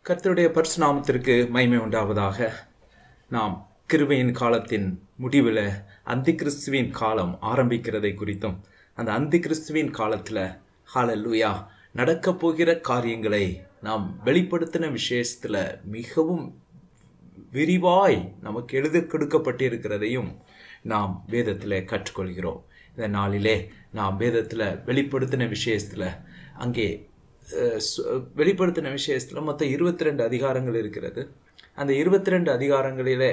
கர்த்தருடைய பரிசுநாமத்திற்கு மகிமை உண்டாவதாக நாம் கிருபையின் காலத்தின் முடிவில் அந்தி கிறிஸ்துவின் காலம் ஆரம்பிக்கிறதை குறித்தும் அந்த அந்தி கிறிஸ்துவின் காலத்தில் ஹalleluya நடக்கப் போகிற காரியங்களை நாம் வெளிப்படுத்தின விஷயத்தில் மிகவும் விரிவாய் நமக்கு எழுத கொடுக்கப்பட்டிருக்கிறதையும் நாம் வேதத்தில் கற்றுக்கொள்கிறோம் இந்த நாளிலே நாம் வேதத்தில் வெளிப்படுத்தின விஷயத்தில் அங்கே அஹ், சு- வெளிப்படுத்தின விஷயத்தில் மொத்தம் இருபத்தி ரெண்டு அதிகாரங்கள் இருக்கிறது அந்த இருபத்தி ரெண்டு அதிகாரங்களிலே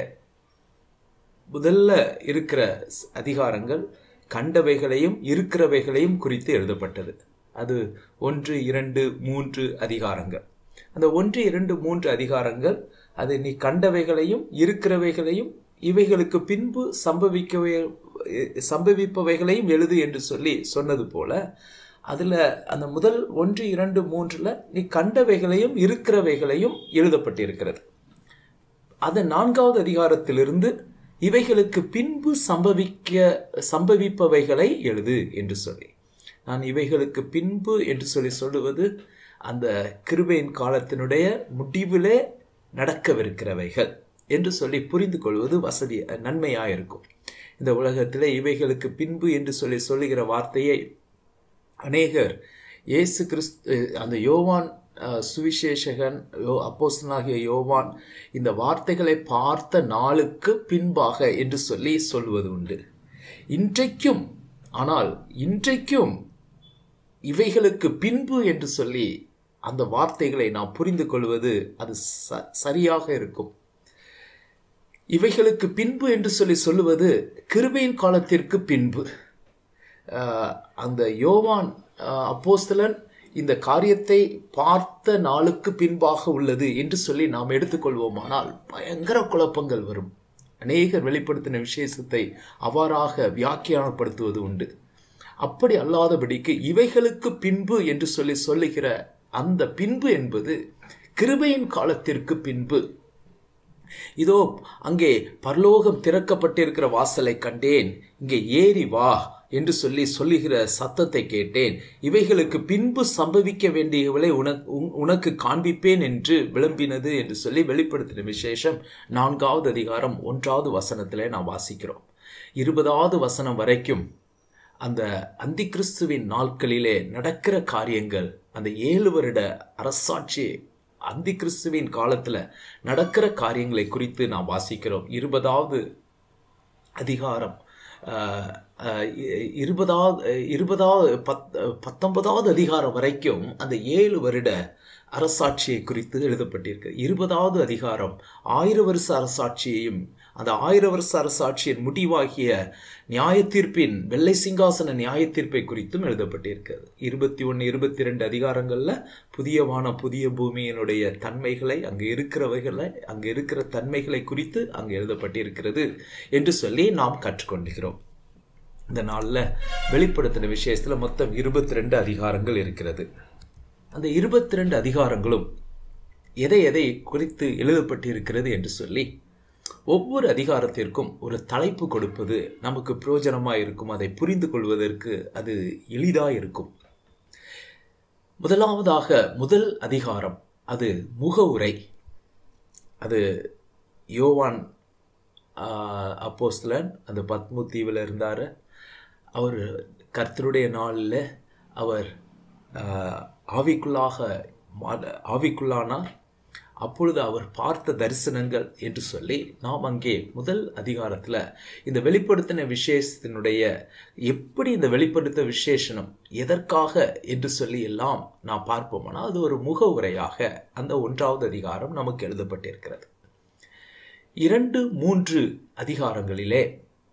முதல்ல இருக்கிற ஸ்- அதிகாரங்கள் கண்டவைகளையும் இருக்கிறவைகளையும் குறித்து எழுதப்பட்டது அது ஒன்று இரண்டு மூன்று அதிகாரங்கள் அந்த ஒன்று இரண்டு மூன்று அதிகாரங்கள் அது நீ கண்டவைகளையும் இருக்கிறவைகளையும் இவைகளுக்கு பின்பு சம்பவிக்கவே சம்பவிப்பவைகளையும் எழுது என்று சொல்லி சொன்னது போல அதுல அந்த முதல் ஒன்று இரண்டு மூன்றுல நீ கண்டவைகளையும் இருக்கிறவைகளையும் எழுதப்பட்டிருக்கிறது அது நான்காவது அதிகாரத்திலிருந்து இவைகளுக்கு பின்பு சம்பவிக்க சம்பவிப்பவைகளை எழுது என்று சொல்லி நான் இவைகளுக்கு பின்பு என்று சொல்லி சொல்லுவது அந்த கிருபையின் காலத்தினுடைய முடிவிலே நடக்கவிருக்கிறவைகள் என்று சொல்லி புரிந்து கொள்வது வசதி நன்மையாயிருக்கும் இந்த உலகத்திலே இவைகளுக்கு பின்பு என்று சொல்லி சொல்லுகிற வார்த்தையை அநேகர் இயேசு கிறிஸ்து அந்த யோவான் அஹ், சுவிசேஷகன் யோ அப்போஸ்தலனாகிய யோவான் இந்த வார்த்தைகளை பார்த்த நாளுக்கு பின்பாக என்று சொல்லி சொல்வது உண்டு இன்றைக்கும் ஆனால் இன்றைக்கும் இவைகளுக்கு பின்பு என்று சொல்லி அந்த வார்த்தைகளை நாம் புரிந்து கொள்வது அது ச- சரியாக இருக்கும் இவைகளுக்கு பின்பு என்று சொல்லி சொல்லுவது கிருபையின் காலத்திற்கு பின்பு ஆஹ் அந்த யோவான் ஆஹ் அப்போஸ்தலன் இந்த காரியத்தை பார்த்த நாளுக்கு பின்பாக உள்ளது என்று சொல்லி நாம் எடுத்துக்கொள்வோமானால் பயங்கர குழப்பங்கள் வரும் அநேகர் வெளிப்படுத்தின விசேஷத்தை அவ்வாறாக வியாக்கியானப்படுத்துவது உண்டு அப்படி அல்லாதபடிக்கு இவைகளுக்கு பின்பு என்று சொல்லி சொல்லுகிற அந்த பின்பு என்பது கிருபையின் காலத்திற்கு பின்பு இதோ அங்கே பரலோகம் திறக்கப்பட்டிருக்கிற வாசலை கண்டேன் இங்கே ஏறி வா என்று சொல்லி சொல்லுகிற சத்தத்தை கேட்டேன் இவைகளுக்கு பின்பு சம்பவிக்க வேண்டியவளை உனக்கு உன்- உனக்கு காண்பிப்பேன் என்று விளம்பினது என்று சொல்லி வெளிப்படுத்தின விசேஷம் நான்காவது அதிகாரம் ஒன்றாவது வசனத்திலே நாம் வாசிக்கிறோம் இருபதாவது வசனம் வரைக்கும் அந்த அந்திகிறிஸ்துவின் நாட்களிலே நடக்கிற காரியங்கள் அந்த ஏழு வருட அரசாட்சி அந்திகிறிஸ்துவின் காலத்துல நடக்கிற காரியங்களை குறித்து நாம் வாசிக்கிறோம் இருபதாவது அதிகாரம் அஹ், அஹ், இ- இருபதாவது இருபதாவது பத் பத்தொன்பதாவது அதிகாரம் வரைக்கும் அந்த ஏழு வருட அரசாட்சியை குறித்து எழுதப்பட்டிருக்கு இருபதாவது அதிகாரம் ஆயிரம் வருஷ அரசாட்சியையும் அந்த ஆயிரம் வருஷ அரசாட்சியின் முடிவாகிய நியாய தீர்ப்பின் வெள்ளை சிங்காசன நியாய தீர்ப்பை குறித்தும் எழுதப்பட்டிருக்கிறது இருபத்தி ஒன்று இருபத்தி ரெண்டு அதிகாரங்களில் புதிய வான புதிய பூமியினுடைய தன்மைகளை அங்கு இருக்கிறவைகளை அங்கு இருக்கிற தன்மைகளை குறித்து அங்கு எழுதப்பட்டிருக்கிறது என்று சொல்லி நாம் கற்றுக்கொண்டுகிறோம் இந்த நாளில் வெளிப்படுத்தின விஷயத்தில் மொத்தம் இருபத்தி ரெண்டு அதிகாரங்கள் இருக்கிறது அந்த இருபத்தி ரெண்டு அதிகாரங்களும் எதை எதை குறித்து எழுதப்பட்டிருக்கிறது என்று சொல்லி ஒவ்வொரு அதிகாரத்திற்கும் ஒரு தலைப்பு கொடுப்பது நமக்கு பிரயோஜனமாக இருக்கும் அதை புரிந்து கொள்வதற்கு அது எளிதாக இருக்கும் முதலாவதாக முதல் அதிகாரம் அது முகவுரை அது யோவான் ஆஹ், அப்போஸ்தலன் அந்த பத்மு தீவில் இருந்தார் அவர் கர்த்தருடைய நாளில் அவர் ஆஹ், ஆவிக்குள்ளாக மா- ஆவிக்குள்ளானார் அப்பொழுது அவர் பார்த்த தரிசனங்கள் என்று சொல்லி நாம் அங்கே முதல் அதிகாரத்தில் இந்த வெளிப்படுத்தின விசேஷத்தினுடைய எப்படி இந்த வெளிப்படுத்த விசேஷனம் எதற்காக என்று சொல்லி எல்லாம் நாம் பார்ப்போமானால் அது ஒரு முகவுரையாக அந்த ஒன்றாவது அதிகாரம் நமக்கு எழுதப்பட்டிருக்கிறது இரண்டு மூன்று அதிகாரங்களிலே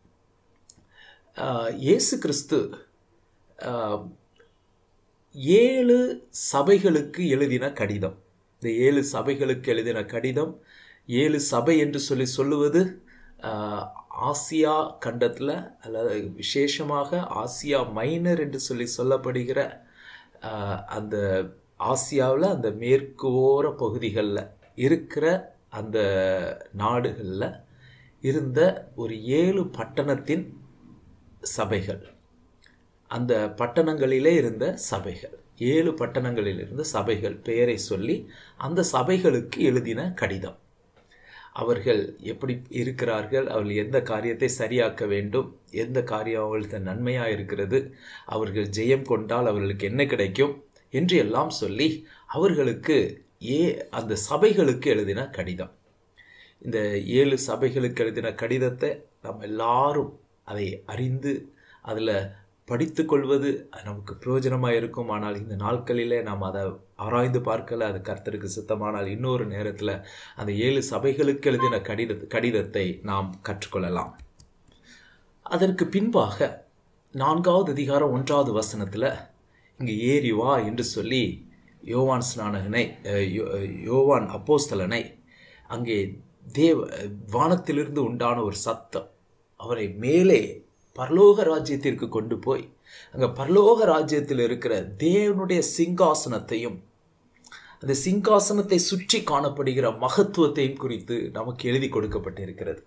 ஆஹ், இயேசு கிறிஸ்து ஆஹ், ஏழு சபைகளுக்கு எழுதின கடிதம் இந்த ஏழு சபைகளுக்கு எழுதின கடிதம் ஏழு சபை என்று சொல்லி சொல்லுவது ஆஹ், ஆசியா கண்டத்தில் அல்லது விசேஷமாக ஆசியா மைனர் என்று சொல்லி சொல்லப்படுகிற ஆஹ், அந்த ஆசியாவில் அந்த மேற்கு ஓர பகுதிகளில் இருக்கிற அந்த நாடுகளில் இருந்த ஒரு ஏழு பட்டணத்தின் சபைகள் அந்த பட்டணங்களிலே இருந்த சபைகள் ஏழு பட்டணங்களிலிருந்து சபைகள் பெயரை சொல்லி அந்த சபைகளுக்கு எழுதின கடிதம் அவர்கள் எப்படி இருக்கிறார்கள் அவர்கள் எந்த காரியத்தை சரியாக்க வேண்டும் எந்த காரியம் அவர்களுக்கு நன்மையாக இருக்கிறது அவர்கள் ஜெயம் கொண்டால் அவர்களுக்கு என்ன கிடைக்கும் என்று எல்லாம் சொல்லி அவர்களுக்கு ஏ அந்த சபைகளுக்கு எழுதின கடிதம் இந்த ஏழு சபைகளுக்கு எழுதின கடிதத்தை நம்ம எல்லாரும் அதை அறிந்து அதில் படித்து கொள்வது நமக்கு பிரயோஜனமாக இருக்கும் ஆனால் இந்த நாட்களிலே நாம் அதை ஆராய்ந்து பார்க்கல அது கர்த்தருக்கு சித்தமானால் இன்னொரு நேரத்தில் அந்த ஏழு சபைகளுக்கு எழுதின கடித கடிதத்தை நாம் கற்றுக்கொள்ளலாம் அதற்கு பின்பாக நான்காவது அதிகாரம் ஒன்றாவது வசனத்தில் இங்கு ஏறி வா என்று சொல்லி யோவான் ஸ்நானகனை யோவான் அப்போஸ்தலனை அங்கே தேவ வானத்திலிருந்து உண்டான ஒரு சத்தம் அவரை மேலே பரலோக ராஜ்யத்திற்கு கொண்டு போய் அங்கே பரலோக ராஜ்யத்தில் இருக்கிற தேவனுடைய சிங்காசனத்தையும் அந்த சிங்காசனத்தை சுற்றி காணப்படுகிற மகத்துவத்தையும் குறித்து நமக்கு எழுதி கொடுக்கப்பட்டிருக்கிறது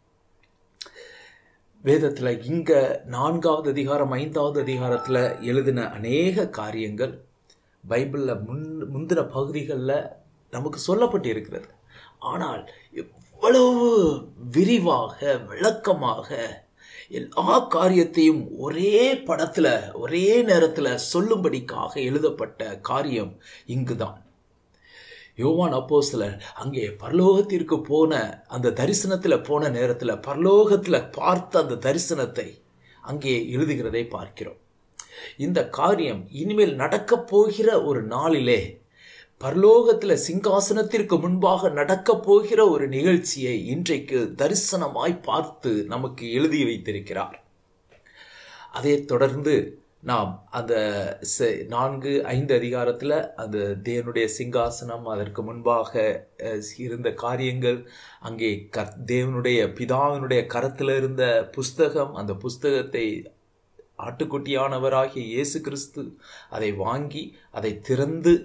வேதத்தில் இங்கே நான்காவது அதிகாரம் ஐந்தாவது அதிகாரத்தில் எழுதின அநேக காரியங்கள் பைபிளில் முன் முந்தின பகுதிகளில் நமக்கு சொல்லப்பட்டு இருக்கிறது ஆனால் எவ்வளவு விரிவாக விளக்கமாக எல்லா காரியத்தையும் ஒரே படத்தில் ஒரே நேரத்தில் சொல்லும்படிக்காக எழுதப்பட்ட காரியம் இங்குதான் யோவான் அப்போ சிலர் அங்கே பரலோகத்திற்கு போன அந்த தரிசனத்தில் போன நேரத்தில் பரலோகத்தில் பார்த்த அந்த தரிசனத்தை அங்கே எழுதுகிறதை பார்க்கிறோம் இந்த காரியம் இனிமேல் நடக்கப் போகிற ஒரு நாளிலே பரலோகத்தில் சிங்காசனத்திற்கு முன்பாக நடக்கப் போகிற ஒரு நிகழ்ச்சியை இன்றைக்கு தரிசனமாய் பார்த்து நமக்கு எழுதி வைத்திருக்கிறார் அதைத் தொடர்ந்து நாம் அந்த நான்கு ஐந்து அதிகாரத்தில் அந்த தேவனுடைய சிங்காசனம் அதற்கு முன்பாக இருந்த காரியங்கள் அங்கே க தேவனுடைய பிதாவினுடைய கரத்தில் இருந்த புஸ்தகம் அந்த புஸ்தகத்தை ஆட்டுக்குட்டியானவராகிய இயேசு கிறிஸ்து அதை வாங்கி அதை திறந்து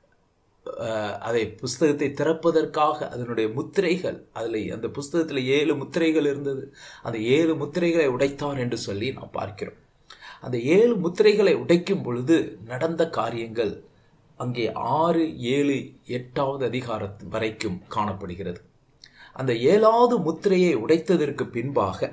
அதை புஸ்தகத்தை திறப்பதற்காக அதனுடைய முத்திரைகள் அதில் அந்த புஸ்தகத்தில் ஏழு முத்திரைகள் இருந்தது அந்த ஏழு முத்திரைகளை உடைத்தார் என்று சொல்லி நாம் பார்க்கிறோம் அந்த ஏழு முத்திரைகளை உடைக்கும் பொழுது நடந்த காரியங்கள் அங்கே ஆறு ஏழு எட்டாவது அதிகாரம் வரைக்கும் காணப்படுகிறது அந்த ஏழாவது முத்திரையை உடைத்ததற்கு பின்பாக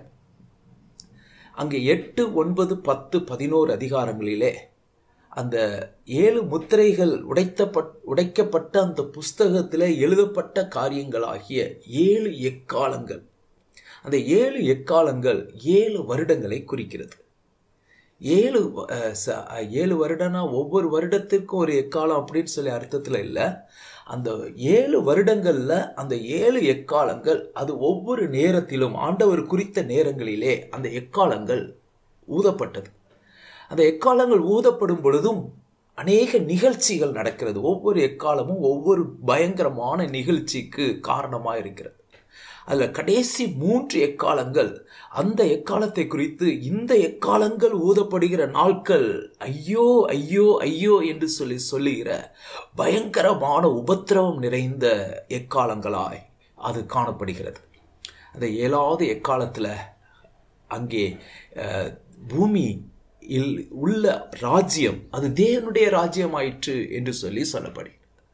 அங்கே எட்டு ஒன்பது பத்து பதினோரு அதிகாரங்களிலே அந்த ஏழு முத்திரைகள் உடைத்தப்பட் உடைக்கப்பட்ட அந்த புஸ்தகத்தில் எழுதப்பட்ட காரியங்களாகிய ஏழு எக்காலங்கள் அந்த ஏழு எக்காலங்கள் ஏழு வருடங்களை குறிக்கிறது ஏழு ஏழு வருடம்னா ஒவ்வொரு வருடத்திற்கும் ஒரு எக்காலம் அப்படின்னு சொல்லி அர்த்தத்தில் இல்லை அந்த ஏழு வருடங்களில் அந்த ஏழு எக்காலங்கள் அது ஒவ்வொரு நேரத்திலும் ஆண்டவர் குறித்த நேரங்களிலே அந்த எக்காலங்கள் ஊதப்பட்டது அந்த எக்காலங்கள் ஊதப்படும் பொழுதும் அநேக நிகழ்ச்சிகள் நடக்கிறது ஒவ்வொரு எக்காலமும் ஒவ்வொரு பயங்கரமான நிகழ்ச்சிக்கு காரணமாக இருக்கிறது அதில் கடைசி மூன்று எக்காலங்கள் அந்த எக்காலத்தை குறித்து இந்த எக்காலங்கள் ஊதப்படுகிற நாட்கள் ஐயோ ஐயோ ஐயோ என்று சொல்லி சொல்லுகிற பயங்கரமான உபத்திரவம் நிறைந்த எக்காலங்களாய் அது காணப்படுகிறது அந்த ஏழாவது எக்காலத்தில் அங்கே பூமி இல் உள்ள ராஜ்யம் அது தேவனுடைய ராஜ்யம் ஆயிற்று என்று சொல்லி சொல்லப்படுகிறது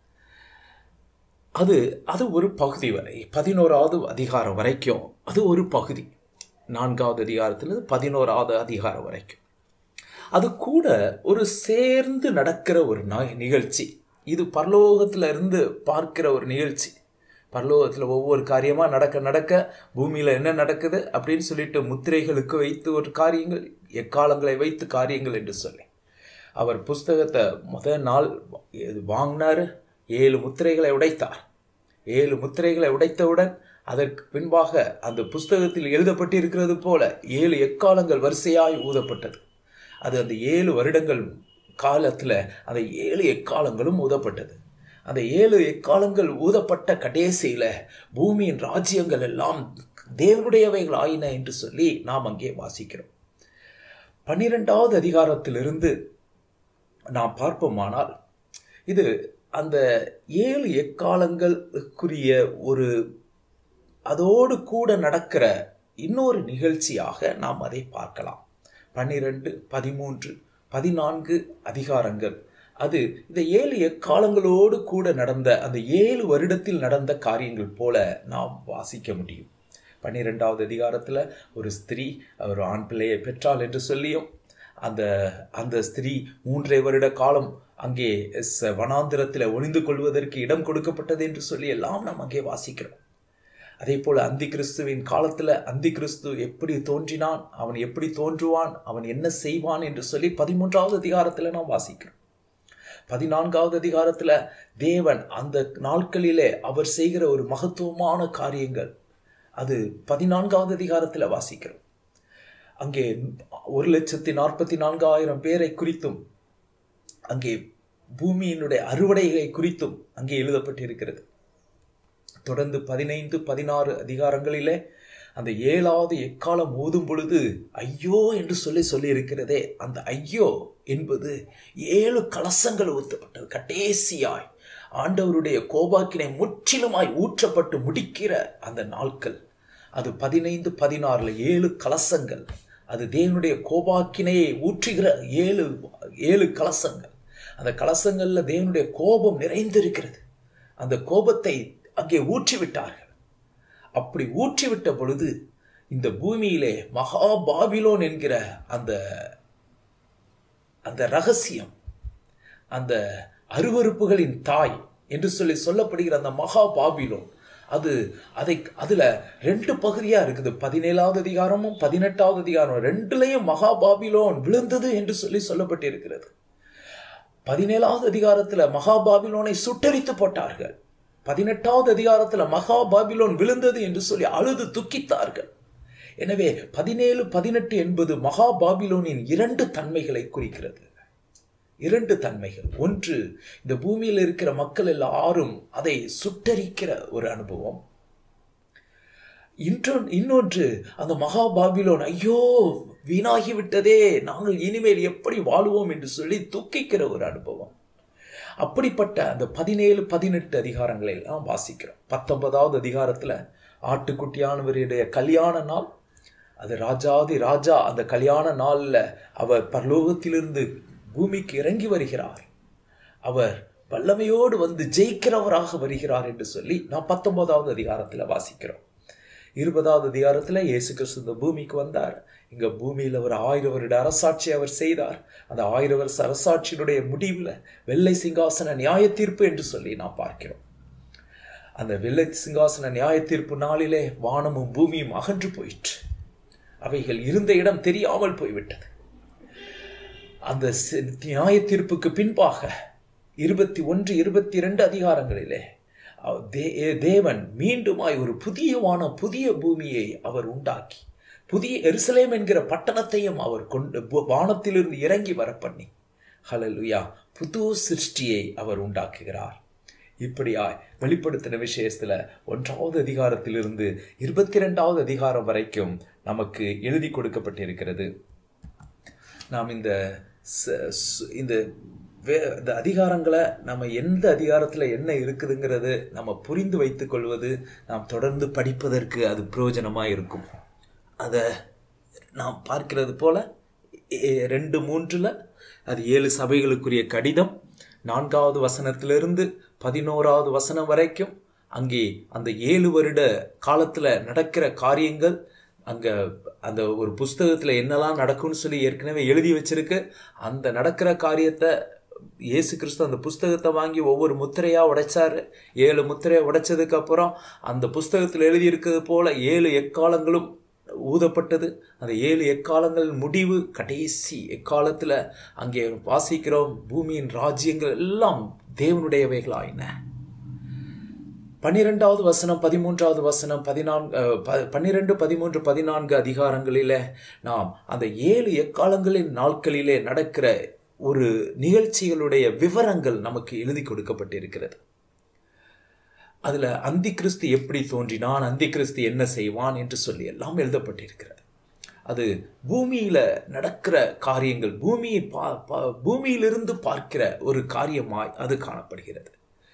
அது அது ஒரு பகுதி வரை பதினோராவது அதிகாரம் வரைக்கும் அது ஒரு பகுதி நான்காவது அதிகாரத்திலிருந்து பதினோராவது அதிகாரம் வரைக்கும் அது கூட ஒரு சேர்ந்து நடக்கிற ஒரு நிகழ்ச்சி இது பரலோகத்தில் இருந்து பார்க்கிற ஒரு நிகழ்ச்சி பரலோகத்தில் ஒவ்வொரு காரியமாக நடக்க நடக்க பூமியில் என்ன நடக்குது அப்படின்னு சொல்லிட்டு முத்திரைகளுக்கு வைத்து ஒரு காரியங்கள் எக்காலங்களை வைத்து காரியங்கள் என்று சொல்லி அவர் புஸ்தகத்தை முதல் நாள் வாங்கினார் ஏழு முத்திரைகளை உடைத்தார் ஏழு முத்திரைகளை உடைத்தவுடன் அதற்கு பின்பாக அந்த புஸ்தகத்தில் எழுதப்பட்டிருக்கிறது போல ஏழு எக்காலங்கள் வரிசையாய் ஊதப்பட்டது அது அந்த ஏழு வருடங்கள் காலத்தில் அந்த ஏழு எக்காலங்களும் ஊதப்பட்டது அந்த ஏழு எக்காலங்கள் ஊதப்பட்ட கடைசியில் பூமியின் ராஜ்யங்கள் எல்லாம் தேவனுடையவைகள் ஆயின என்று சொல்லி நாம் அங்கே வாசிக்கிறோம் பன்னிரெண்டாவது அதிகாரத்திலிருந்து நாம் பார்ப்போமானால் இது அந்த ஏழு எக்காலங்களுக்குரிய ஒரு அதோடு கூட நடக்கிற இன்னொரு நிகழ்ச்சியாக நாம் அதை பார்க்கலாம் பன்னிரெண்டு பதிமூன்று பதினான்கு அதிகாரங்கள் அது இந்த ஏழு எக்காலங்களோடு கூட நடந்த அந்த ஏழு வருடத்தில் நடந்த காரியங்கள் போல நாம் வாசிக்க முடியும் பன்னிரெண்டாவது அதிகாரத்தில் ஒரு ஸ்திரீ ஒரு ஆண் பிள்ளையை பெற்றாள் என்று சொல்லியும் அந்த அந்த ஸ்திரீ மூன்றரை வருட காலம் அங்கே ச- வனாந்திரத்தில் ஒளிந்து கொள்வதற்கு இடம் கொடுக்கப்பட்டது என்று சொல்லி எல்லாம் நாம் அங்கே வாசிக்கிறோம் அதே போல அந்தி கிறிஸ்துவின் காலத்தில் அந்தி கிறிஸ்து எப்படி தோன்றினான் அவன் எப்படி தோன்றுவான் அவன் என்ன செய்வான் என்று சொல்லி பதிமூன்றாவது அதிகாரத்தில் நாம் வாசிக்கிறோம் பதினான்காவது அதிகாரத்தில் தேவன் அந்த நாட்களிலே அவர் செய்கிற ஒரு மகத்துவமான காரியங்கள் அது பதினான்காவது அதிகாரத்தில் வாசிக்கிறோம் அங்கே ஒரு லட்சத்தி நாற்பத்தி நான்காயிரம் பேரை குறித்தும் அங்கே பூமியினுடைய அறுவடைகளை குறித்தும் அங்கே எழுதப்பட்டிருக்கிறது தொடர்ந்து பதினைந்து பதினாறு அதிகாரங்களிலே அந்த ஏழாவது எக்காலம் ஓதும் பொழுது ஐயோ என்று சொல்லி சொல்லி இருக்கிறதே அந்த ஐயோ என்பது ஏழு கலசங்கள் ஊற்றப்பட்டது கட்டேசியாய் ஆண்டவருடைய கோபாக்கினை முற்றிலுமாய் ஊற்றப்பட்டு முடிக்கிற அந்த நாட்கள் அது பதினைந்து பதினாறுல ஏழு கலசங்கள் அது தேவனுடைய கோபாக்கினையை ஊற்றுகிற ஏழு ஏழு கலசங்கள் அந்த கலசங்கள்ல தேவனுடைய கோபம் நிறைந்திருக்கிறது அந்த கோபத்தை அங்கே ஊற்றி விட்டார்கள் அப்படி ஊற்றிவிட்ட பொழுது இந்த பூமியிலே மகா பாபிலோன் என்கிற அந்த அந்த ரகசியம் அந்த அருவருப்புகளின் தாய் என்று சொல்லி சொல்லப்படுகிற அந்த மகா பாபிலோன் அது அதை அதுல ரெண்டு பகுதியா இருக்குது பதினேழாவது அதிகாரமும் பதினெட்டாவது அதிகாரம் ரெண்டுலயும் மகா பாபிலோன் விழுந்தது என்று சொல்லி சொல்லப்பட்டிருக்கிறது பதினேழாவது அதிகாரத்துல மகா பாபிலோனை சுட்டரித்து போட்டார்கள் பதினெட்டாவது அதிகாரத்துல மகா பாபிலோன் விழுந்தது என்று சொல்லி அழுது துக்கித்தார்கள் எனவே பதினேழு பதினெட்டு என்பது மகா பாபிலோனின் இரண்டு தன்மைகளை குறிக்கிறது இரண்டு தன்மைகள் ஒன்று இந்த பூமியில் இருக்கிற மக்கள் எல்லாரும் அதை சுட்டரிக்கிற ஒரு அனுபவம் இன்றொன் இன்னொன்று அந்த மகா பாபிலோன் ஐயோ வீணாகி விட்டதே நாங்கள் இனிமேல் எப்படி வாழுவோம் என்று சொல்லி துக்கிக்கிற ஒரு அனுபவம் அப்படிப்பட்ட அந்த பதினேழு பதினெட்டு அதிகாரங்களை எல்லாம் வாசிக்கிறோம் பத்தொன்பதாவது அதிகாரத்துல ஆட்டுக்குட்டியானவருடைய கல்யாண நாள் அது ராஜாதி ராஜா அந்த கல்யாண நாள்ல அவர் பரலோகத்திலிருந்து பூமிக்கு இறங்கி வருகிறார் அவர் வல்லமையோடு வந்து ஜெயிக்கிறவராக வருகிறார் என்று சொல்லி நாம் பத்தொன்பதாவது அதிகாரத்துல வாசிக்கிறோம் இருபதாவது அதிகாரத்துல இயேசு கிறிஸ்து இந்த பூமிக்கு வந்தார் இங்க பூமியில் அவர் ஆயிரம் வருட அரசாட்சி அவர் செய்தார் அந்த ஆயிரம் வருஷ அரசாட்சியினுடைய முடிவில் வெள்ளை சிங்காசன நியாய தீர்ப்பு என்று சொல்லி நாம் பார்க்கிறோம் அந்த வெள்ளை சிங்காசன நியாய தீர்ப்பு நாளிலே வானமும் பூமியும் அகன்று போயிற்று அவைகள் இருந்த இடம் தெரியாமல் போய்விட்டது அந்த சி- நியாய தீர்ப்புக்கு பின்பாக இருபத்தி ஒன்று இருபத்தி இரண்டு அதிகாரங்களிலே அவ- தே- தேவன் மீண்டுமாய் ஒரு புதிய வானம் புதிய பூமியை அவர் உண்டாக்கி புதிய எருசலேம் என்கிற பட்டணத்தையும் அவர் கொண்டு பு- வானத்திலிருந்து இறங்கி வர பண்ணி ஹalleluya புது சிருஷ்டியை அவர் உண்டாக்குகிறார் இப்படியாய் வெளிப்படுத்தின விஷயத்துல ஒன்றாவது அதிகாரத்திலிருந்து இருபத்தி ரெண்டாவது அதிகாரம் வரைக்கும் நமக்கு எழுதி கொடுக்கப்பட்டிருக்கிறது நாம் இந்த ச- சு- இந்த வே- இந்த அதிகாரங்களை நம்ம எந்த அதிகாரத்தில் என்ன இருக்குதுங்கிறது நம்ம புரிந்து வைத்துக் கொள்வது நாம் தொடர்ந்து படிப்பதற்கு அது பிரயோஜனமாக இருக்கும் அதை நாம் பார்க்கிறது போல எ- ரெண்டு மூன்றில் அது ஏழு சபைகளுக்குரிய கடிதம் நான்காவது வசனத்திலிருந்து பதினோராவது வசனம் வரைக்கும் அங்கே அந்த ஏழு வருட காலத்தில் நடக்கிற காரியங்கள் அங்கே அந்த ஒரு புஸ்தகத்தில் என்னெல்லாம் நடக்கும்னு சொல்லி ஏற்கனவே எழுதி வச்சிருக்கு அந்த நடக்கிற காரியத்தை இயேசு கிறிஸ்து அந்த புஸ்தகத்தை வாங்கி ஒவ்வொரு முத்திரையா உடைச்சாரு ஏழு முத்திரையை உடைச்சதுக்கு அப்புறம் அந்த புஸ்தகத்தில் எழுதியிருக்கிறது போல ஏழு எக்காலங்களும் ஊதப்பட்டது அந்த ஏழு எக்காலங்கள் முடிவு கடைசி எக்காலத்தில் அங்கே வாசிக்கிறோம் பூமியின் ராஜ்யங்கள் எல்லாம் தேவனுடையவைகளாயின பன்னிரெண்டாவது வசனம் பதிமூன்றாவது வசனம் பதினான்கு அஹ், ப- பன்னிரெண்டு பதிமூன்று பதினான்கு அதிகாரங்களிலே நாம் அந்த ஏழு எக்காலங்களின் நாட்களிலே நடக்கிற ஒரு நிகழ்ச்சிகளுடைய விவரங்கள் நமக்கு எழுதி கொடுக்கப்பட்டிருக்கிறது அதுல அந்தி கிறிஸ்து எப்படி தோன்றினான் அந்தி கிறிஸ்து என்ன செய்வான் என்று சொல்லி எல்லாம் எழுதப்பட்டிருக்கிறது அது பூமியில நடக்கிற காரியங்கள் பூமியை பா பா- பூமியிலிருந்து பார்க்கிற ஒரு காரியமாய் அது காணப்படுகிறது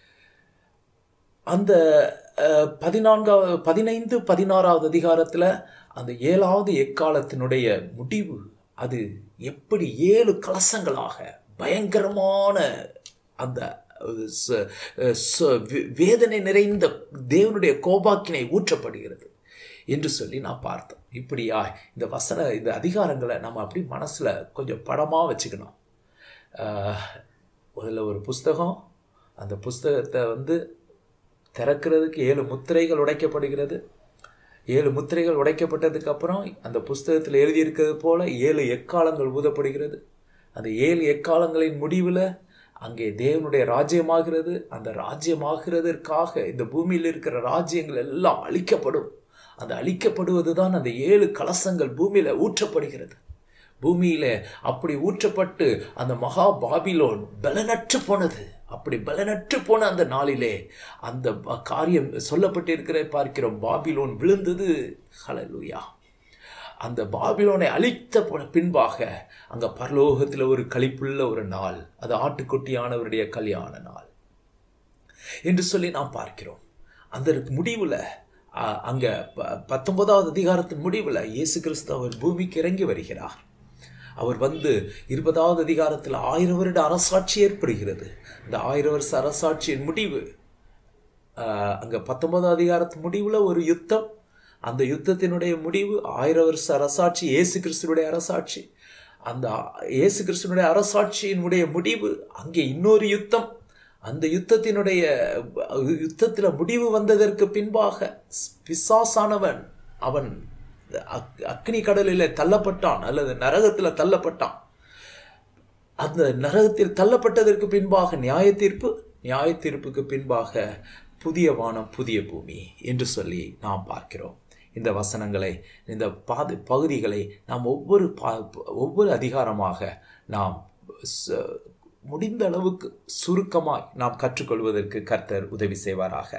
அந்த அஹ், பதினான்காவது பதினைந்து பதினாறாவது அதிகாரத்துல அந்த ஏழாவது எக்காலத்தினுடைய முடிவு அது எப்படி ஏழு கலசங்களாக பயங்கரமான அந்த ச- ச- வே- வேதனை நிறைந்த தேவனுடைய கோபாக்கினை ஊற்றப்படுகிறது என்று சொல்லி நான் பார்த்தோம் இப்படியா இந்த வசன இந்த அதிகாரங்களை நம்ம அப்படி மனசில் கொஞ்சம் படமாக வச்சுக்கணும் ஆஹ், முதல்ல ஒரு புஸ்தகம் அந்த புஸ்தகத்தை வந்து திறக்கிறதுக்கு ஏழு முத்திரைகள் உடைக்கப்படுகிறது ஏழு முத்திரைகள் உடைக்கப்பட்டதுக்கு அப்புறம் அந்த புஸ்தகத்தில் எழுதியிருக்கிறது போல ஏழு எக்காலங்கள் ஊதப்படுகிறது அந்த ஏழு எக்காலங்களின் முடிவில் அங்கே தேவனுடைய ராஜ்யமாகிறது அந்த ராஜ்யமாகிறதற்காக இந்த பூமியில் இருக்கிற ராஜ்யங்கள் எல்லாம் அழிக்கப்படும் அந்த அழிக்கப்படுவது தான் அந்த ஏழு கலசங்கள் பூமியில் ஊற்றப்படுகிறது பூமியில அப்படி ஊற்றப்பட்டு அந்த மகா பாபிலோன் பலனற்று போனது அப்படி பலனற்று போன அந்த நாளிலே அந்த ப- காரியம் சொல்லப்பட்டிருக்கிற பார்க்கிறோம் பாபிலோன் விழுந்தது ஹalleluya அந்த பாபிலோனை அழித்த போ- பின்பாக அங்க பரலோகத்தில் ஒரு களிப்புள்ள ஒரு நாள் அது ஆட்டுக்குட்டியானவருடைய கல்யாண நாள் என்று சொல்லி நாம் பார்க்கிறோம் அந்த முடிவில் அங்க ப- பத்தொன்பதாவது அதிகாரத்தின் முடிவில் இயேசு கிறிஸ்து அவர் பூமிக்கு இறங்கி வருகிறார் அவர் வந்து இருபதாவது அதிகாரத்தில் ஆயிரம் வருட அரசாட்சி ஏற்படுகிறது அந்த ஆயிரம் வருஷ அரசாட்சியின் முடிவு ஆஹ், அங்க பத்தொன்பதாவது அதிகாரத்து முடிவுல ஒரு யுத்தம் அந்த யுத்தத்தினுடைய முடிவு ஆயிரம் வருஷ அரசாட்சி இயேசு கிறிஸ்துனுடைய அரசாட்சி அந்த இயேசு கிறிஸ்துனுடைய அரசாட்சியினுடைய முடிவு அங்கே இன்னொரு யுத்தம் அந்த யுத்தத்தினுடைய யுத்தத்தில் முடிவு வந்ததற்கு பின்பாக பிசாசானவன் அவன் அக்- அக்னி கடலில் தள்ளப்பட்டான் அல்லது நரகத்தில் தள்ளப்பட்டான் அந்த நரகத்தில் தள்ளப்பட்டதற்கு பின்பாக நியாய தீர்ப்பு நியாய தீர்ப்புக்கு பின்பாக புதிய வானம் புதிய பூமி என்று சொல்லி நாம் பார்க்கிறோம் இந்த வசனங்களை இந்த பாதி பகுதிகளை நாம் ஒவ்வொரு பா ஒவ்வொரு அதிகாரமாக நாம் ச- முடிந்த அளவுக்கு சுருக்கமாய் நாம் கற்றுக்கொள்வதற்கு கர்த்தர் உதவி செய்வாராக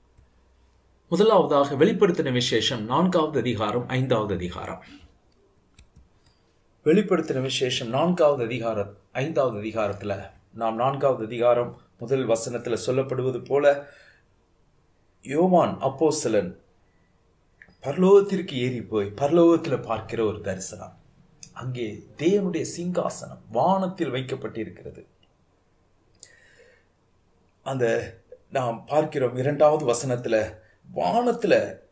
முதலாவதாக வெளிப்படுத்தின விசேஷம் நான்காவது அதிகாரம் ஐந்தாவது அதிகாரம் வெளிப்படுத்தின விசேஷம் நான்காவது அதிகாரம் ஐந்தாவது அதிகாரத்தில் நாம் நான்காவது அதிகாரம் முதல் வசனத்தில் சொல்லப்படுவது போல யோவான் அப்போஸ்தலன் பரலோகத்திற்கு ஏறி போய் பரலோகத்தில் பார்க்கிற ஒரு தரிசனம் அங்கே தேவனுடைய சிங்காசனம் வானத்தில் வைக்கப்பட்டிருக்கிறது அந்த நாம் பார்க்கிறோம் இரண்டாவது வசனத்துல வானத்துல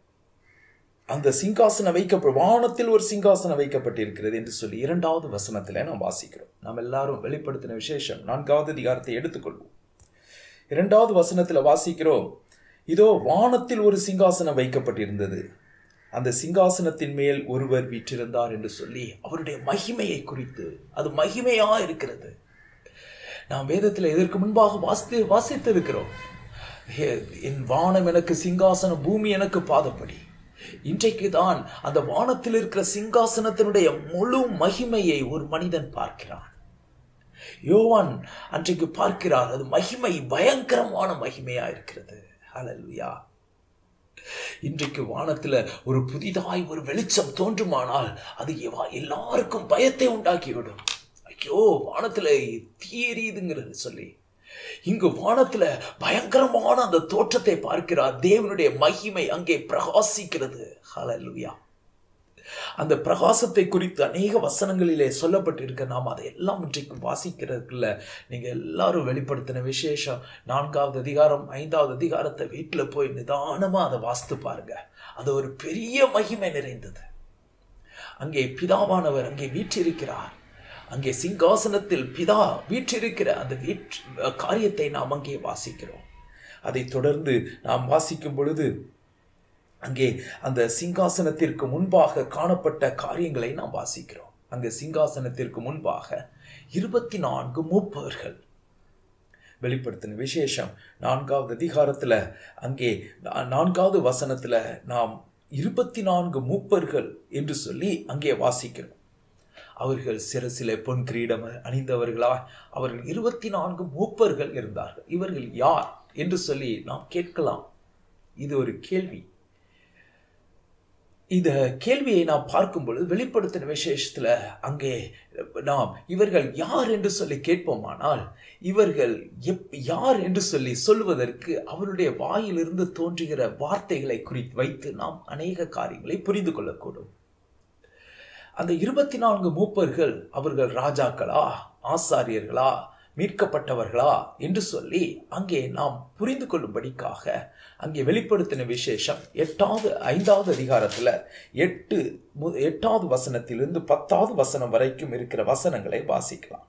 அந்த சிங்காசனம் வைக்கப்ப வானத்தில் ஒரு சிங்காசனம் வைக்கப்பட்டிருக்கிறது என்று சொல்லி இரண்டாவது வசனத்துல நாம் வாசிக்கிறோம் நாம் எல்லாரும் வெளிப்படுத்தின விசேஷம் நான்காவது அதிகாரத்தை எடுத்துக்கொள்வோம் இரண்டாவது வசனத்துல வாசிக்கிறோம் இதோ வானத்தில் ஒரு சிங்காசனம் வைக்கப்பட்டிருந்தது அந்த சிங்காசனத்தின் மேல் ஒருவர் வீற்றிருந்தார் என்று சொல்லி அவருடைய மகிமையை குறித்து அது மகிமையா இருக்கிறது நாம் வேதத்தில் இதற்கு முன்பாக வாசித்து வாசித்து இருக்கிறோம் என் வானம் எனக்கு சிங்காசனம் பூமி எனக்கு பாதப்படி இன்றைக்கு தான் அந்த வானத்தில் இருக்கிற சிங்காசனத்தினுடைய முழு மகிமையை ஒரு மனிதன் பார்க்கிறான் யோவான் அன்றைக்கு பார்க்கிறார் அது மகிமை பயங்கரமான மகிமையா இருக்கிறது ஹalleluya இன்றைக்கு வானத்துல ஒரு புதிதாய் ஒரு வெளிச்சம் தோன்றுமானால் அது எவா- எல்லாருக்கும் பயத்தை உண்டாக்கிவிடும் ஐயோ வானத்துல தீ எரியுதுங்கிறது சொல்லி இங்கு வானத்துல பயங்கரமான அந்த தோற்றத்தை பார்க்கிறார் தேவனுடைய மகிமை அங்கே பிரகாசிக்கிறது ஹalleluya அந்த பிரகாசத்தை குறித்து அநேக வசனங்களிலே சொல்லப்பட்டிருக்க நாம் அதை எல்லாம் இன்றைக்கு வாசிக்கிறதுக்குள்ள நீங்க எல்லாரும் வெளிப்படுத்தின விசேஷம் நான்காவது அதிகாரம் ஐந்தாவது அதிகாரத்தை வீட்டில் போய் நிதானமா அதை வாசித்து பாருங்க அது ஒரு பெரிய மகிமை நிறைந்தது அங்கே பிதாவானவர் அங்கே வீற்றிருக்கிறார் அங்கே சிங்காசனத்தில் பிதா வீற்றிருக்கிற அந்த வீற்று காரியத்தை நாம் அங்கே வாசிக்கிறோம் அதைத் தொடர்ந்து நாம் வாசிக்கும் பொழுது அங்கே அந்த சிங்காசனத்திற்கு முன்பாக காணப்பட்ட காரியங்களை நாம் வாசிக்கிறோம் அங்கே சிங்காசனத்திற்கு முன்பாக இருபத்தி நான்கு மூப்பவர்கள் வெளிப்படுத்தின விசேஷம் நான்காவது அதிகாரத்துல அங்கே நா- நான்காவது வசனத்துல நாம் இருபத்தி நான்கு மூப்பர்கள் என்று சொல்லி அங்கே வாசிக்கிறோம் அவர்கள் சிரசிலே பொன் கிரீடம் அணிந்தவர்களா அவர்கள் இருபத்தி நான்கு மூப்பர்கள் இருந்தார்கள் இவர்கள் யார் என்று சொல்லி நாம் கேட்கலாம் இது ஒரு கேள்வி இந்த கேள்வியை நாம் பார்க்கும் பொழுது வெளிப்படுத்தின விசேஷத்துல அங்கே நாம் இவர்கள் யார் என்று சொல்லி கேட்போமானால் இவர்கள் எப் யார் என்று சொல்லி சொல்வதற்கு அவருடைய வாயிலிருந்து தோன்றுகிற வார்த்தைகளை குறித்து வைத்து நாம் அநேக காரியங்களை புரிந்து கொள்ளக்கூடும் அந்த இருபத்தி நான்கு மூப்பர்கள் அவர்கள் ராஜாக்களா ஆசாரியர்களா மீட்கப்பட்டவர்களா என்று சொல்லி அங்கே நாம் புரிந்து கொள்ளும்படிக்காக அங்கே வெளிப்படுத்தின விசேஷம் எட்டாவது ஐந்தாவது அதிகாரத்தில் எட்டு மு- எட்டாவது வசனத்திலிருந்து பத்தாவது வசனம் வரைக்கும் இருக்கிற வசனங்களை வாசிக்கலாம்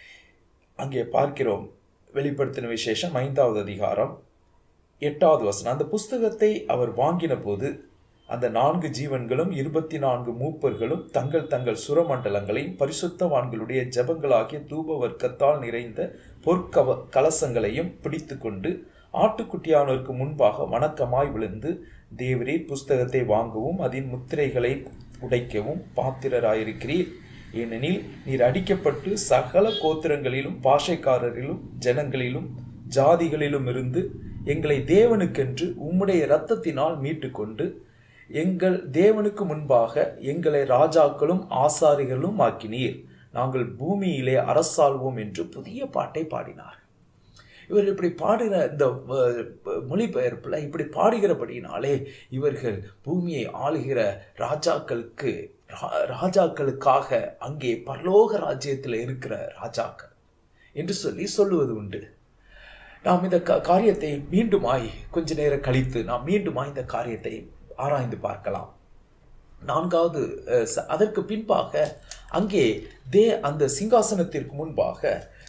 அங்கே பார்க்கிறோம் வெளிப்படுத்தின விசேஷம் ஐந்தாவது அதிகாரம் எட்டாவது வசனம் அந்த புஸ்தகத்தை அவர் வாங்கின போது அந்த நான்கு ஜீவன்களும் இருபத்தி நான்கு மூப்பர்களும் தங்கள் தங்கள் சுரமண்டலங்களையும் பரிசுத்தவான்களுடைய ஜெபங்களாகிய தூப வர்க்கத்தால் நிறைந்த பொற்கவ கலசங்களையும் பிடித்துக்கொண்டு ஆட்டுக்குட்டியானோருக்கு முன்பாக வணக்கமாய் விழுந்து தேவரே புஸ்தகத்தை வாங்கவும் அதன் முத்திரைகளை உடைக்கவும் பாத்திரராயிருக்கிறீர் ஏனெனில் நீர் அடிக்கப்பட்டு சகல கோத்திரங்களிலும் பாஷைக்காரரிலும் ஜனங்களிலும் ஜாதிகளிலும் இருந்து எங்களை தேவனுக்கென்று உம்முடைய இரத்தத்தினால் மீட்டுக்கொண்டு எங்கள் தேவனுக்கு முன்பாக எங்களை ராஜாக்களும் ஆசாரிகளும் ஆக்கினீர் நாங்கள் பூமியிலே அரசாள்வோம் என்று புதிய பாட்டை பாடினார் இவர் இப்படி பாடுகிற இந்த அஹ், மொழிபெயர்ப்புல இப்படி பாடுகிறபடினாலே இவர்கள் பூமியை ஆளுகிற ராஜாக்களுக்கு ரா- ராஜாக்களுக்காக அங்கே பரலோக ராஜ்யத்தில் இருக்கிற ராஜாக்கள் என்று சொல்லி சொல்லுவது உண்டு நாம் இந்த கா- காரியத்தை மீண்டுமாய் கொஞ்ச நேரம் கழித்து நாம் மீண்டுமாய் இந்த காரியத்தை ஆராய்ந்து பார்க்கலாம் நான்காவது அஹ், ச- அதற்கு பின்பாக அங்கே தே அந்த சிங்காசனத்திற்கு முன்பாக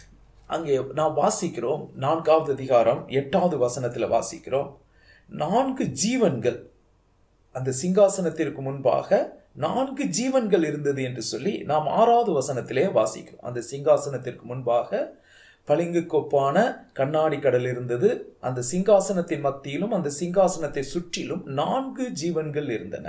அங்கே நாம் வாசிக்கிறோம் நான்காவது அதிகாரம் எட்டாவது வசனத்தில் வாசிக்கிறோம் நான்கு ஜீவன்கள் அந்த சிங்காசனத்திற்கு முன்பாக நான்கு ஜீவன்கள் இருந்தது என்று சொல்லி நாம் ஆறாவது வசனத்திலே வாசிக்கிறோம் அந்த சிங்காசனத்திற்கு முன்பாக பளிங்கு கொப்பான கண்ணாடி கடல் இருந்தது அந்த சிங்காசனத்தின் மத்தியிலும் அந்த சிங்காசனத்தை சுற்றிலும் நான்கு ஜீவன்கள் இருந்தன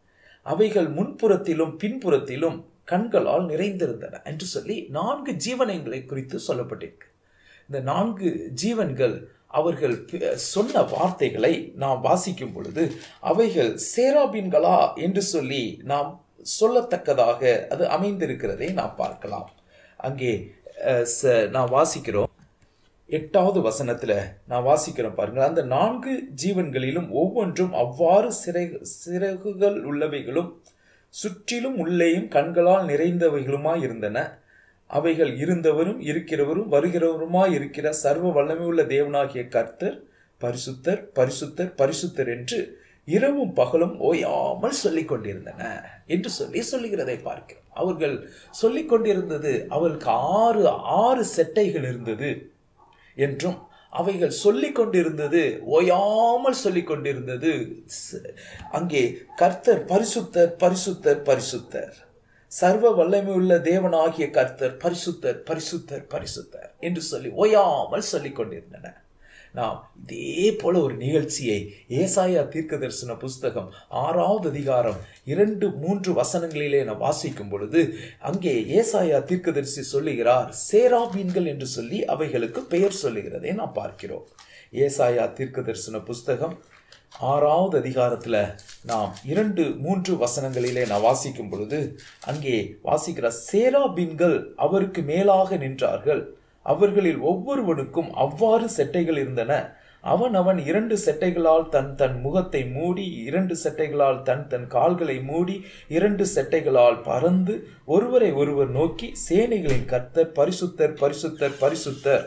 அவைகள் முன்புறத்திலும் பின்புறத்திலும் கண்களால் நிறைந்திருந்தன என்று சொல்லி நான்கு ஜீவனங்களை குறித்து சொல்லப்பட்டிருக்கு இந்த நான்கு ஜீவன்கள் அவர்கள் பி- சொன்ன வார்த்தைகளை நாம் வாசிக்கும் பொழுது அவைகள் சேராபின்களா என்று சொல்லி நாம் சொல்லத்தக்கதாக அது அமைந்திருக்கிறதை நாம் பார்க்கலாம் அங்கே அஹ், ச- நாம் வாசிக்கிறோம் எட்டாவது வசனத்துல நான் வாசிக்கிறேன் பாருங்க அந்த நான்கு ஜீவன்களிலும் ஒவ்வொன்றும் அவ்வாறு சிறை சிறகுகள் உள்ளவைகளும் சுற்றிலும் உள்ளேயும் கண்களால் நிறைந்தவைகளுமாய் இருந்தன அவைகள் இருந்தவரும் இருக்கிறவரும் வருகிறவருமாய் இருக்கிற சர்வ வல்லமையுள்ள தேவனாகிய கர்த்தர் பரிசுத்தர் பரிசுத்தர் பரிசுத்தர் என்று இரவும் பகலும் ஓயாமல் சொல்லிக் கொண்டிருந்தன என்று சொல்லி சொல்லுகிறதை பார்க்கிறோம் அவர்கள் சொல்லிக் கொண்டிருந்தது அவர்களுக்கு ஆறு ஆறு செட்டைகள் இருந்தது என்றும் அவைகள் சொல்லிக் கொண்டிருந்தது ஓயாமல் சொல்லிக் கொண்டிருந்தது ச- அங்கே கர்த்தர் பரிசுத்தர் பரிசுத்தர் பரிசுத்தர் சர்வ வல்லமையுள்ள தேவனாகிய கர்த்தர் பரிசுத்தர் பரிசுத்தர் பரிசுத்தர் என்று சொல்லி ஓயாமல் சொல்லிக் கொண்டிருந்தன நாம் இதே போல ஒரு நிகழ்ச்சியை ஏசாயா தீர்க்க தரிசன புஸ்தகம் ஆறாவது அதிகாரம் இரண்டு மூன்று வசனங்களிலே நாம் வாசிக்கும் பொழுது அங்கே ஏசாயா தீர்க்கதரிசி சொல்லுகிறார் சேராபீன்கள் என்று சொல்லி அவைகளுக்கு பெயர் சொல்லுகிறதை நாம் பார்க்கிறோம் ஏசாயா தீர்க்க தரிசன புஸ்தகம் ஆறாவது அதிகாரத்தில் நாம் இரண்டு மூன்று வசனங்களிலே நான் வாசிக்கும் பொழுது அங்கே வாசிக்கிற சேராபீன்கள் அவருக்கு மேலாக நின்றார்கள் அவர்களில் ஒவ்வொருவனுக்கும் அவ்வாறு செட்டைகள் இருந்தன அவன் அவன் இரண்டு செட்டைகளால் தன் தன் முகத்தை மூடி இரண்டு செட்டைகளால் தன் தன் கால்களை மூடி இரண்டு செட்டைகளால் பறந்து ஒருவரை ஒருவர் நோக்கி சேனைகளின் கர்த்தர் பரிசுத்தர் பரிசுத்தர் பரிசுத்தர்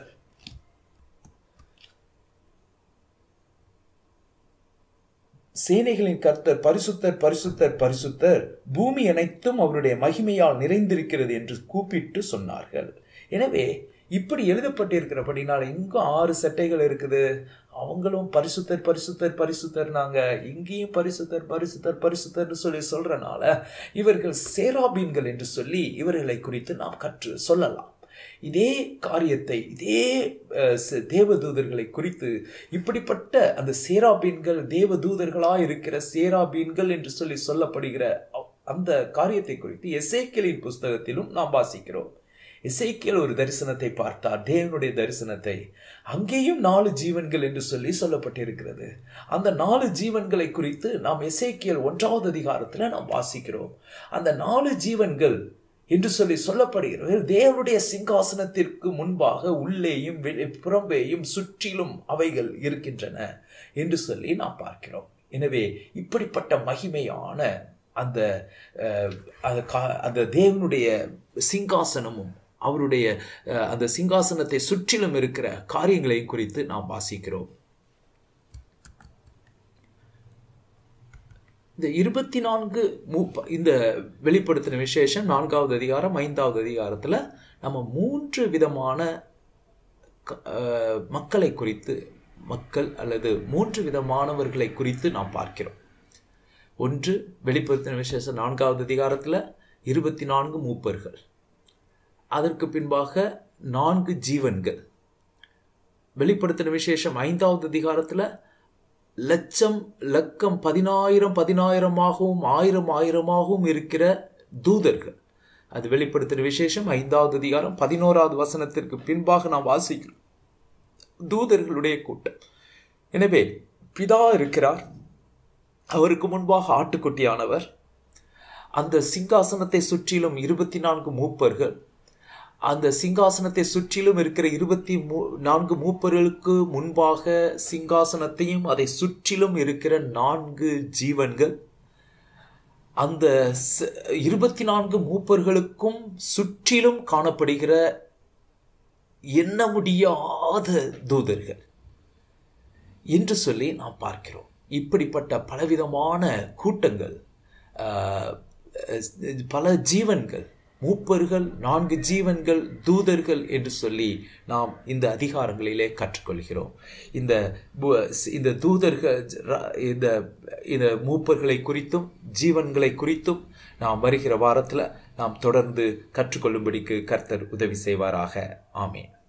சேனைகளின் கர்த்தர் பரிசுத்தர் பரிசுத்தர் பரிசுத்தர் பூமி அனைத்தும் அவருடைய மகிமையால் நிறைந்திருக்கிறது என்று கூப்பிட்டு சொன்னார்கள் எனவே இப்படி எழுதப்பட்டிருக்கிறபடினால இங்கும் ஆறு சட்டைகள் இருக்குது அவங்களும் பரிசுத்தர் பரிசுத்தர் பரிசுத்தர்னாங்க இங்கேயும் பரிசுத்தர் பரிசுத்தர் பரிசுத்தர்னு சொல்லி சொல்றனால இவர்கள் சேராபீன்கள் என்று சொல்லி இவர்களை குறித்து நாம் கற்று சொல்லலாம் இதே காரியத்தை இதே அஹ், ச- தேவதூதர்களை குறித்து இப்படிப்பட்ட அந்த சேராபீன்கள் தேவதூதர்களா இருக்கிற சேராபீன்கள் என்று சொல்லி சொல்லப்படுகிற அ- அந்த காரியத்தை குறித்து எசேக்கியலின் புஸ்தகத்திலும் நாம் வாசிக்கிறோம் எசேக்கியல் ஒரு தரிசனத்தை பார்த்தார் தேவனுடைய தரிசனத்தை அங்கேயும் நாலு ஜீவன்கள் என்று சொல்லி சொல்லப்பட்டிருக்கிறது அந்த நாலு ஜீவன்களை குறித்து நாம் எசேக்கியல் ஒன்றாவது அதிகாரத்தில் நாம் வாசிக்கிறோம் அந்த நாலு ஜீவன்கள் என்று சொல்லி சொல்லப்படுகிறது தேவனுடைய சிங்காசனத்திற்கு முன்பாக உள்ளேயும் வெளி- புறம்பேயும் சுற்றிலும் அவைகள் இருக்கின்றன என்று சொல்லி நாம் பார்க்கிறோம் எனவே இப்படிப்பட்ட மகிமையான அந்த அஹ், அந்த கா- அந்த தேவனுடைய சிங்காசனமும் அவருடைய அஹ், அந்த சிங்காசனத்தை சுற்றிலும் இருக்கிற காரியங்களை குறித்து நாம் வாசிக்கிறோம் இந்த இருபத்தி நான்கு மூப்ப இந்த வெளிப்படுத்தின விசேஷம் நான்காவது அதிகாரம் ஐந்தாவது அதிகாரத்தில் நம்ம மூன்று விதமான க- அஹ், மக்களை குறித்து மக்கள் அல்லது மூன்று விதமானவர்களை குறித்து நாம் பார்க்கிறோம் ஒன்று வெளிப்படுத்தின விசேஷம் நான்காவது அதிகாரத்தில் இருபத்தி நான்கு மூப்பர்கள் அதற்கு பின்பாக நான்கு ஜீவன்கள் வெளிப்படுத்தின விசேஷம் ஐந்தாவது அதிகாரத்தில் லட்சம் லக்கம் பதினாயிரம் பதினாயிரமாகவும் ஆயிரம் ஆயிரமாகவும் இருக்கிற தூதர்கள் அது வெளிப்படுத்தின விசேஷம் ஐந்தாவது அதிகாரம் பதினோராவது வசனத்திற்கு பின்பாக நாம் வாசிக்கிறோம் தூதர்களுடைய கூட்டம் எனவே பிதா இருக்கிறார் அவருக்கு முன்பாக ஆட்டுக்குட்டியானவர் அந்த சிங்காசனத்தை சுற்றிலும் இருபத்தி நான்கு மூப்பர்கள் அந்த சிங்காசனத்தை சுற்றிலும் இருக்கிற இருபத்தி மூ நான்கு மூப்பர்களுக்கு முன்பாக சிங்காசனத்தையும் அதை சுற்றிலும் இருக்கிற நான்கு ஜீவன்கள் அந்த ச- இருபத்தி நான்கு மூப்பர்களுக்கும் சுற்றிலும் காணப்படுகிற எண்ண முடியாத தூதர்கள் என்று சொல்லி நாம் பார்க்கிறோம் இப்படிப்பட்ட பலவிதமான கூட்டங்கள் ஆஹ், அஹ், பல ஜீவன்கள் மூப்பர்கள் நான்கு ஜீவன்கள் தூதர்கள் என்று சொல்லி நாம் இந்த அதிகாரங்களிலே கற்றுக்கொள்கிறோம் இந்த பு- இந்த தூதர்கள் ர- இந்த இந்த மூப்பர்களை குறித்தும் ஜீவன்களை குறித்தும் நாம் வருகிற வாரத்தில் நாம் தொடர்ந்து கற்றுக்கொள்ளும்படிக்கு கர்த்தர் உதவி செய்வாராக ஆமேன்